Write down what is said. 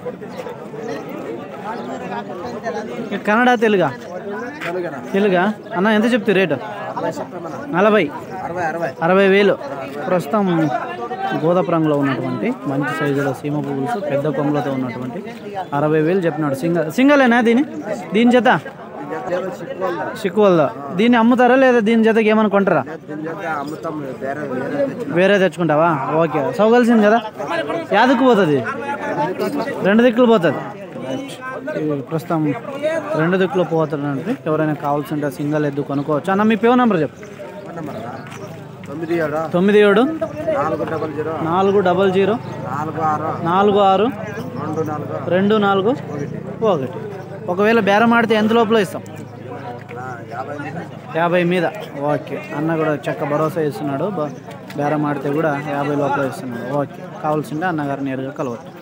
ఇక కన్నడ తెలుగా తెలుగా అన్న ఎంత చెప్తారు రేటు నలభై అరవై అరవై అరవై వేలు ప్రస్తుతం గోదాపు రంగులో ఉన్నటువంటి మంచి సైజులో సీమ పువ్వులు పెద్ద కొమ్మలతో ఉన్నటువంటి అరవై వేలు చెప్పినాడు సింగల్ సింగలేనా దీని దీని జత సిక్కువల్దా దీన్ని అమ్ముతారా లేదా దీని జతకి ఏమైనా కొంటారా దీని చేత అమ్ముతాం వేరే వేరే తెచ్చిన వేరే తెచ్చుకుంటావా ఓకే సౌగలిసింది కదా యాదకు పోతుంది రెండు దిక్కులు పోతుంది ఈ ప్రస్తుతం రెండు దిక్కులు పోతుందంటే ఎవరైనా కావాల్సింటే సింగల్ ఎద్దు కొనుక్కోవచ్చు అన్న మీ పేరు నెంబర్ చెప్పు తొమ్మిది ఏడు తొమ్మిది ఏడు నాలుగు డబల్ జీరో నాలుగు డబల్ జీరో నాలుగు ఆరు నాలుగు ఆరు రెండు నాలుగు రెండు నాలుగు ఒకటి ఒకవేళ బేరం ఆడితే ఎంత లోపల ఇస్తాం ఆ, యాభై యాభై మీద ఓకే అన్న కూడా చక్క భరోసా ఇస్తున్నాడు బ- బేరం ఆడితే కూడా యాభై లోపల ఇస్తున్నాడు ఓకే కావాల్సింటే అన్నగారు నేరుగా కలవచ్చు